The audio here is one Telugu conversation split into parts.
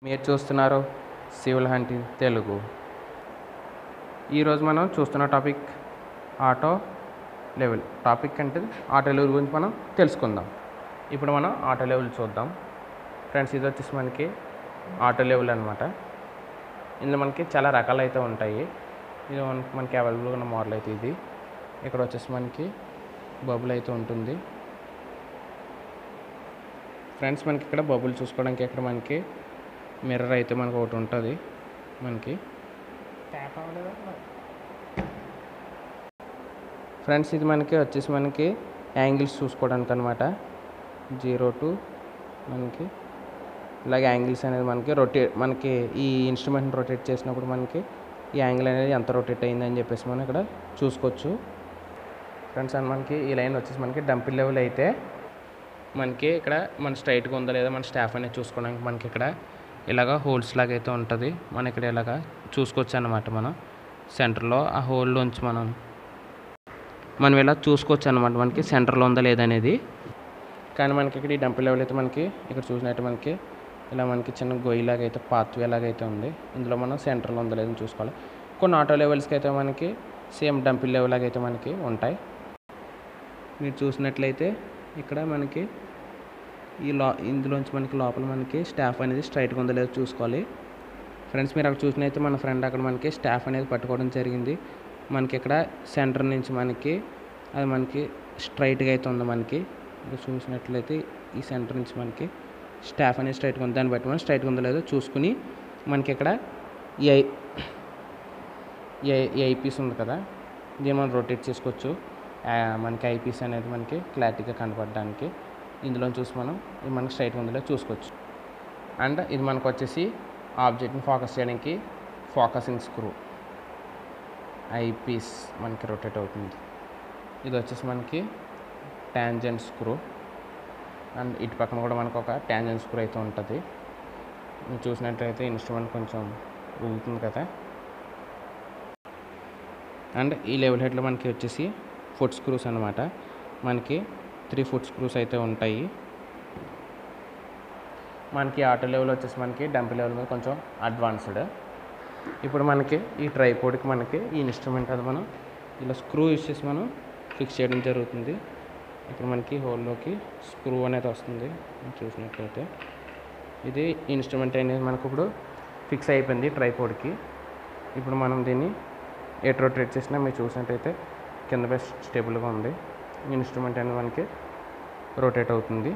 మీరు చూస్తున్నారు సివిల్ హంటింగ్ తెలుగు ఈరోజు మనం చూస్తున్న టాపిక్ ఆటో లెవెల్ టాపిక్ అంటే ఆటో లెవెల్ గురించి మనం తెలుసుకుందాం ఇప్పుడు మనం ఆటో లెవెల్ చూద్దాం ఫ్రెండ్స్ ఇది వచ్చేసి మనకి ఆటో లెవెల్ అనమాట ఇందులో మనకి చాలా రకాలు అయితే ఉంటాయి ఇది మనకి మనకి అవైలబుల్గా ఉన్న మోడల్ అయితే ఇది ఇక్కడ వచ్చేసి మనకి బబుల్ అయితే ఉంటుంది ఫ్రెండ్స్ మనకి ఇక్కడ బబుల్ చూసుకోవడానికి ఇక్కడ మనకి మిర్రర్ అయితే మనకు ఒకటి ఉంటుంది మనకి ఫ్రెండ్స్ ఇది మనకి వచ్చేసి మనకి యాంగిల్స్ చూసుకోవడానికి అనమాట జీరో టు మనకి ఇలాగే యాంగిల్స్ అనేది మనకి రొటేట్ మనకి ఈ ఇన్స్ట్రుమెంట్ని రొటేట్ చేసినప్పుడు మనకి ఈ యాంగిల్ అనేది ఎంత రొటేట్ అయిందని చెప్పేసి మనం ఇక్కడ చూసుకోవచ్చు ఫ్రెండ్స్ అండ్ మనకి ఈ లైన్ వచ్చేసి మనకి డంపింగ్ లెవెల్ అయితే మనకి ఇక్కడ మన స్ట్రైట్గా ఉందా లేదా మన స్టాఫ్ అనేది చూసుకోవడానికి మనకి ఇక్కడ ఇలాగ హోల్స్ లాగా అయితే ఉంటుంది మనం ఇక్కడ ఇలాగ చూసుకోవచ్చు అనమాట మనం సెంటర్లో ఆ హోల్లోంచి మనం మనం ఇలా చూసుకోవచ్చు అనమాట మనకి సెంటర్లో ఉందా లేదనేది కానీ మనకి ఇక్కడ ఈ డంపింగ్ లెవెల్ అయితే మనకి ఇక్కడ చూసినట్టు మనకి ఇలా మనకి చిన్న గొయ్యిలాగా అయితే పాత్వే లాగా అయితే ఉంది ఇందులో మనం సెంటర్లో ఉందా లేదని చూసుకోవాలి కొన్ని ఆటో లెవెల్స్కి అయితే మనకి సేమ్ డంపింగ్ లెవెల్ లాగా అయితే మనకి ఉంటాయి మీరు చూసినట్లయితే ఇక్కడ మనకి ఈ లో ఇందులోంచి మనకి లోపల మనకి స్టాఫ్ అనేది స్ట్రైట్గా ఉందో లేదో చూసుకోవాలి ఫ్రెండ్స్ మీరు అక్కడ చూసినైతే మన ఫ్రెండ్ అక్కడ మనకి స్టాఫ్ అనేది పట్టుకోవడం జరిగింది మనకి ఇక్కడ సెంటర్ నుంచి మనకి అది మనకి స్ట్రైట్గా అయితే ఉంది మనకి ఇక్కడ చూసినట్లయితే ఈ సెంటర్ నుంచి మనకి స్టాఫ్ అనేది స్ట్రైట్గా ఉంది దాన్ని బట్టి మనం స్ట్రైట్గా ఉందో లేదో చూసుకుని మనకి ఇక్కడ ఈ ఐ ఈ ఐపీస్ ఉంది కదా దీన్ని మనం రొటేట్ చేసుకోవచ్చు మనకి ఐపీస్ అనేది మనకి క్లారిటీగా కనపడడానికి ఇందులో చూసి మనం ఇది మనకి స్ట్రైట్గా ఉందో చూసుకోవచ్చు అండ్ ఇది మనకు వచ్చేసి ఆబ్జెక్ట్ని ఫోకస్ చేయడానికి ఫోకసింగ్ స్క్రూ ఐపీస్ మనకి రొటేట్ అవుతుంది ఇది వచ్చేసి మనకి ట్యాంజెంట్ స్క్రూ అండ్ ఇటు పక్కన కూడా మనకు ఒక ట్యాంజెంట్ స్క్రూ అయితే ఉంటుంది మీరు చూసినట్లయితే ఇన్స్ట్రుమెంట్ కొంచెం ఊగుతుంది కదా అండ్ ఈ లెవెల్ హెడ్లో మనకి వచ్చేసి ఫుట్ స్క్రూస్ అనమాట మనకి త్రీ ఫుట్ స్క్రూస్ అయితే ఉంటాయి మనకి ఆటో లెవెల్ వచ్చేసి మనకి డంప్ లెవెల్ మీద కొంచెం అడ్వాన్స్డ్ ఇప్పుడు మనకి ఈ ట్రైపోర్డ్కి మనకి ఈ ఇన్స్ట్రుమెంట్ అది మనం ఇలా స్క్రూ యూస్ చేసి మనం ఫిక్స్ చేయడం జరుగుతుంది ఇప్పుడు మనకి హోల్లోకి స్క్రూ అనేది వస్తుంది చూసినట్లయితే ఇది ఇన్స్ట్రుమెంట్ అనేది మనకు ఇప్పుడు ఫిక్స్ అయిపోయింది ట్రైపోర్డ్కి ఇప్పుడు మనం దీన్ని ఎటు రొటేట్ చేసినా మీరు చూసినట్టయితే కింద పై స్టేబుల్గా ఉంది ఇన్స్ట్రుమెంట్ అనేది మనకి రొటేట్ అవుతుంది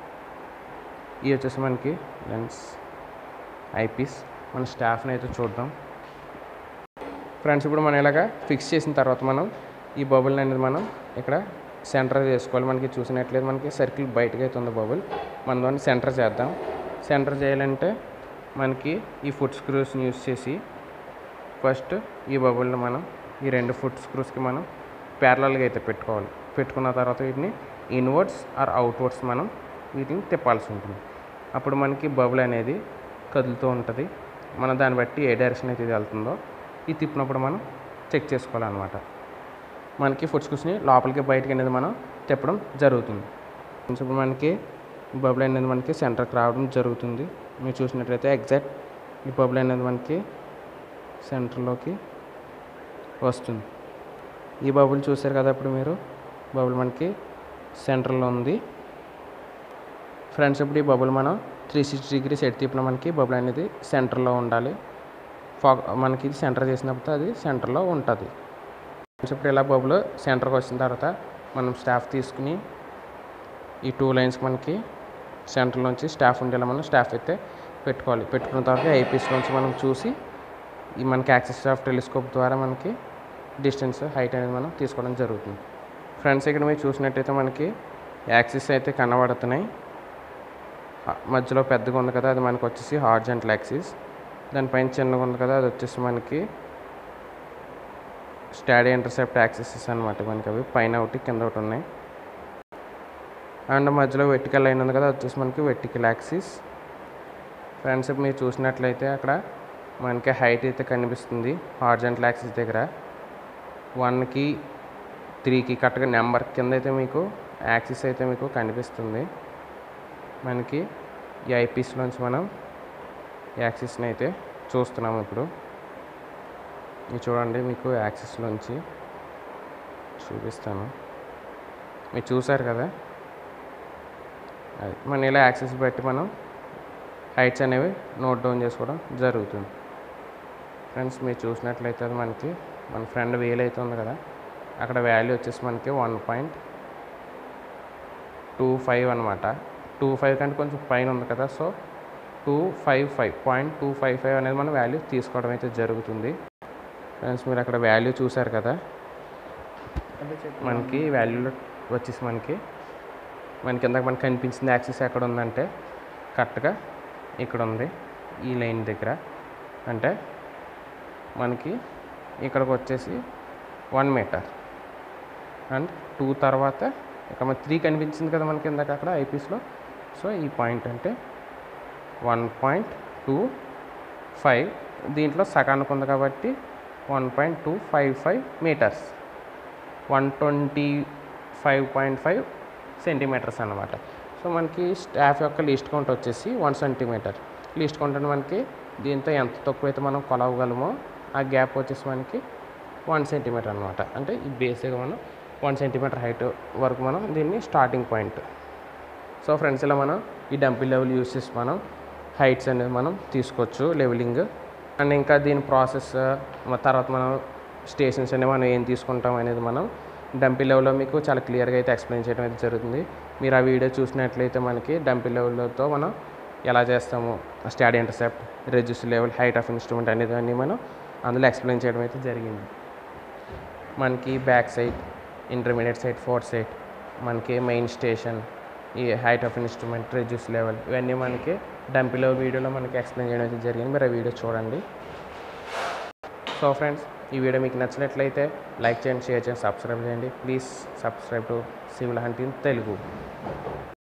ఇది వచ్చేసి మనకి లెన్స్ ఐపీస్ మన స్టాఫ్ని అయితే చూద్దాం ఫ్రెండ్స్ ఇప్పుడు మనం ఇలాగా ఫిక్స్ చేసిన తర్వాత మనం ఈ బబుల్ని అనేది మనం ఇక్కడ సెంటర్ చేసుకోవాలి మనకి చూసినట్లయితే మనకి సర్కిల్ బయటకు అయితే ఉంది బబుల్ మనం దాన్ని సెంటర్ చేద్దాం సెంటర్ చేయాలంటే మనకి ఈ ఫుట్ స్క్రూస్ని యూస్ చేసి ఫస్ట్ ఈ బబుల్ని మనం ఈ రెండు ఫుట్ స్క్రూస్కి మనం ప్యారలల్గా అయితే పెట్టుకోవాలి పెట్టుకున్న తర్వాత వీటిని ఇన్వర్డ్స్ ఆర్ అవుట్వర్డ్స్ మనం వీటిని తిప్పాల్సి ఉంటుంది అప్పుడు మనకి బబుల్ అనేది కదులుతూ ఉంటుంది మనం దాన్ని బట్టి ఏ డైరెక్షన్ అయితే ఇది వెళ్తుందో ఇది తిప్పినప్పుడు మనం చెక్ చేసుకోవాలన్నమాట మనకి ఫుట్ స్క్రూస్ని లోపలికి బయటకి అనేది మనం తిప్పడం జరుగుతుంది ఇప్పుడు మనకి బబుల్ అనేది మనకి సెంటర్కి రావడం జరుగుతుంది మీరు చూసినట్లయితే ఎగ్జాక్ట్ ఈ బబుల్ అనేది మనకి సెంటర్లోకి వస్తుంది ఈ బబుల్ చూసారు కదా ఇప్పుడు మీరు బబుల్ మనకి సెంటర్లో ఉంది ఫ్రెండ్స్ ఇప్పుడు ఈ బబుల్ మనం త్రీ సిక్స్టీ డిగ్రీస్ ఎట్ తిప్పిన మనకి బబుల్ అనేది సెంటర్లో ఉండాలి ఫా మనకి సెంటర్ చేసినప్పుడు అది సెంటర్లో ఉంటుంది ఇప్పుడు ఇలా బబుల్ సెంటర్కి వచ్చిన తర్వాత మనం స్టాఫ్ తీసుకుని ఈ టూ లైన్స్ మనకి సెంటర్లోంచి స్టాఫ్ ఉండేలా మనం స్టాఫ్ అయితే పెట్టుకోవాలి పెట్టుకున్న తర్వాత ఐపీస్లోంచి మనం చూసి ఈ మనకి యాక్సెస్ ఆఫ్ టెలిస్కోప్ ద్వారా మనకి డిస్టెన్స్ హైట్ అనేది మనం తీసుకోవడం జరుగుతుంది ఫ్రెండ్స్ ఇక్కడ మీరు చూసినట్టయితే మనకి యాక్సిస్ అయితే కనబడుతున్నాయి మధ్యలో పెద్దగా ఉంది కదా అది మనకి వచ్చేసి హార్జెంటల్ యాక్సిస్ దానిపైన చిన్నగా ఉంది కదా అది వచ్చేసి మనకి స్టాడీ ఇంటర్సెప్ట్ యాక్సిసెస్ అనమాట మనకి అవి పైన ఒకటి కింద ఒకటి ఉన్నాయి అండ్ మధ్యలో వెట్టికల్ లైన్ ఉంది కదా వచ్చేసి మనకి వెట్టికల్ యాక్సిస్ ఫ్రెండ్స్ మీరు చూసినట్లయితే అక్కడ మనకి హైట్ అయితే కనిపిస్తుంది హార్జెంటల్ యాక్సిస్ దగ్గర వన్కి త్రీకి కరెక్ట్గా నెంబర్ కింద అయితే మీకు యాక్సిస్ అయితే మీకు కనిపిస్తుంది మనకి ఈ ఐపీస్లోంచి మనం యాక్సిస్ని అయితే చూస్తున్నాము ఇప్పుడు ఇది చూడండి మీకు యాక్సిస్లోంచి చూపిస్తాను మీరు చూసారు కదా అది మనం ఇలా యాక్సిస్ బట్టి మనం హైట్స్ అనేవి నోట్ డౌన్ చేసుకోవడం జరుగుతుంది ఫ్రెండ్స్ మీరు చూసినట్లయితే అది మనకి మన ఫ్రెండ్ వేలు అయితే ఉంది కదా అక్కడ వాల్యూ వచ్చేసి మనకి వన్ పాయింట్ టూ ఫైవ్ అనమాట టూ ఫైవ్ కంటే కొంచెం పైన ఉంది కదా so two five five point two five five అనేది మనం వాల్యూ తీసుకోవడం అయితే జరుగుతుంది ఫ్రెండ్స్ మీరు అక్కడ వాల్యూ చూసారు కదా మనకి వాల్యూలో వచ్చేసి మనకి మనకి ఇందాక మనకి కనిపించింది యాక్సిస్ ఎక్కడ ఉందంటే కరెక్ట్గా ఇక్కడ ఉంది ఈ లైన్ దగ్గర అంటే మనకి ఇక్కడికి వచ్చేసి వన్ మీటర్ అండ్ టూ తర్వాత ఇక్కడ మన త్రీ కనిపించింది కదా మనకి ఇందాక అక్కడ ఐపీస్లో సో ఈ పాయింట్ అంటే వన్ పాయింట్ టూ ఫైవ్ దీంట్లో సగానికి ఉంది కాబట్టి one point two five five metres one twenty five point five centimetres అనమాట సో మనకి స్టాఫ్ యొక్క లీస్ట్ కౌంట్ వచ్చేసి వన్ సెంటీమీటర్ లీస్ట్ కౌంట్ అంటే మనకి దీంతో ఎంత తక్కువ అయితే మనం కొలవగలమో ఆ గ్యాప్ వచ్చేసి మనకి వన్ సెంటీమీటర్ అనమాట అంటే ఈ బేసిక్గా మనం వన్ సెంటీమీటర్ హైట్ వరకు మనం దీన్ని స్టార్టింగ్ పాయింట్ సో ఫ్రెండ్స్ ఇలా మనం ఈ డంపింగ్ లెవెల్ యూస్ చేసి మనం హైట్స్ అనేది మనం తీసుకోవచ్చు లెవెలింగ్ అండ్ ఇంకా దీని ప్రాసెస్ తర్వాత మనం స్టేషన్స్ అనేవి మనం ఏం తీసుకుంటాం అనేది మనం డంపింగ్ లెవెల్లో మీకు చాలా క్లియర్గా అయితే ఎక్స్ప్లెయిన్ చేయడం అయితే జరుగుతుంది మీరు ఆ వీడియో చూసినట్లయితే మనకి డంపింగ్ లెవెల్తో మనం ఎలా చేస్తాము stadia intercept reduce level height of instrument అనేది అన్ని మనం అందులో ఎక్స్ప్లెయిన్ చేయడం అయితే జరిగింది మనకి back side intermediate side fourth side మనకి మెయిన్ స్టేషన్ ఈ height of instrument reduce level ఇవన్నీ మనకి డంపి లెవెల్ వీడియోలో మనకి ఎక్స్ప్లెయిన్ చేయడం అయితే జరిగింది మీరు ఆ వీడియో చూడండి సో ఫ్రెండ్స్ ఈ వీడియో మీకు నచ్చినట్లయితే లైక్ చేయండి షేర్ చేయండి సబ్స్క్రైబ్ చేయండి please subscribe to civil hunting Telugu